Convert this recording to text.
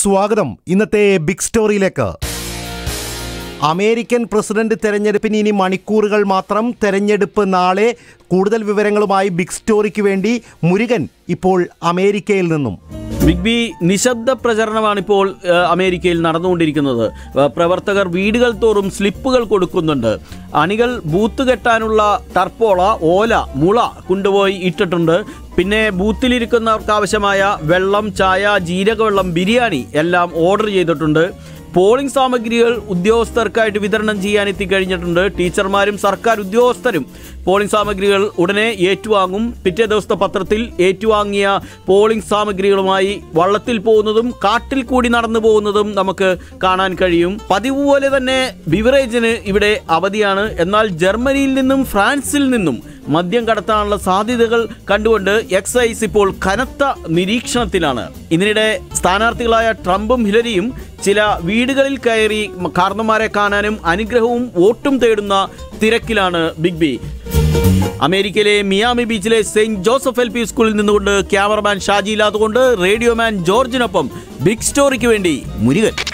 സ്വാഗതം ഇന്നത്തെ big സ്റ്റോറിയിലേക്ക് American president തെരഞ്ഞെടുപ്പിന് ഇനി മണിക്കൂറുകൾ മാത്രം തെരഞ്ഞെടുപ്പ് നാളെ കൂടുതൽ വിവരങ്ങളുമായി ബിഗ് സ്റ്റോറിക്ക് വേണ്ടി മുരുകൻ ഇപ്പോൾ അമേരിക്കയിൽ നിന്നും ബിഗ് ബി നിശബ്ദ പ്രചരണമാണ് ഇപ്പോൾ ഏഹ്, അമേരിക്കയിൽ നടന്നുകൊണ്ടിരിക്കുന്നത് ഏഹ്, പ്രവർത്തകർ വീടുകൾ തോറും സ്ലിപ്പുകൾ കൊടുക്കുന്നുണ്ട് അണികൾ ബൂത്ത് കെട്ടാനുള്ള ടർപ്പോള ഓല മുള കൊണ്ടുപോയി ഇട്ടിട്ടുണ്ട് പിന്നെ ബൂത്തിലിരിക്കുന്നവർക്ക് ആവശ്യമായ വെള്ളം ചായ ജീരകവെള്ളം ബിരിയാണി എല്ലാം ഓർഡർ ചെയ്തിട്ടുണ്ട് പോളിംഗ് സാമഗ്രികൾ ഉദ്യോഗസ്ഥർക്കായിട്ട് വിതരണം ചെയ്യാൻ എത്തിക്കഴിഞ്ഞിട്ടുണ്ട് ടീച്ചർമാരും സർക്കാർ ഉദ്യോഗസ്ഥരും പോളിംഗ് സാമഗ്രികൾ ഉടനെ ഏറ്റുവാങ്ങും പിറ്റേ ദിവസത്തെ പത്രത്തിൽ ഏറ്റുവാങ്ങിയ പോളിംഗ് സാമഗ്രികളുമായി വള്ളത്തിൽ പോകുന്നതും കാട്ടിൽ കൂടി നടന്നു പോകുന്നതും നമുക്ക് കാണാൻ കഴിയും പതിവ് പോലെ തന്നെ ബിവറേജിന് ഇവിടെ അവധിയാണ് എന്നാൽ ജർമ്മനിയിൽ നിന്നും ഫ്രാൻസിൽ നിന്നും മദ്യം കടത്താനുള്ള സാധ്യതകൾ കണ്ടുകൊണ്ട് എക്സൈസ് ഇപ്പോൾ കനത്ത നിരീക്ഷണത്തിലാണ് ഇതിനിടെ സ്ഥാനാർത്ഥികളായ ട്രംപും ഹിലരിയും ചില വീടുകളിൽ കയറി കാർന്നമാരെ കാണാനും അനുഗ്രഹവും വോട്ടും തേടുന്ന തിരക്കിലാണ് ബിഗ് ബി അമേരിക്കയിലെ മിയാമി ബീച്ചിലെ സെയിന്റ് ജോസഫ് എൽ പി സ്കൂളിൽ നിന്നുകൊണ്ട് ക്യാമറമാൻ ഷാജി ഇല്ലാതുകൊണ്ട് റേഡിയോമാൻ ജോർജിനൊപ്പം ബിഗ് സ്റ്റോറിക്ക് വേണ്ടി മുരുകൻ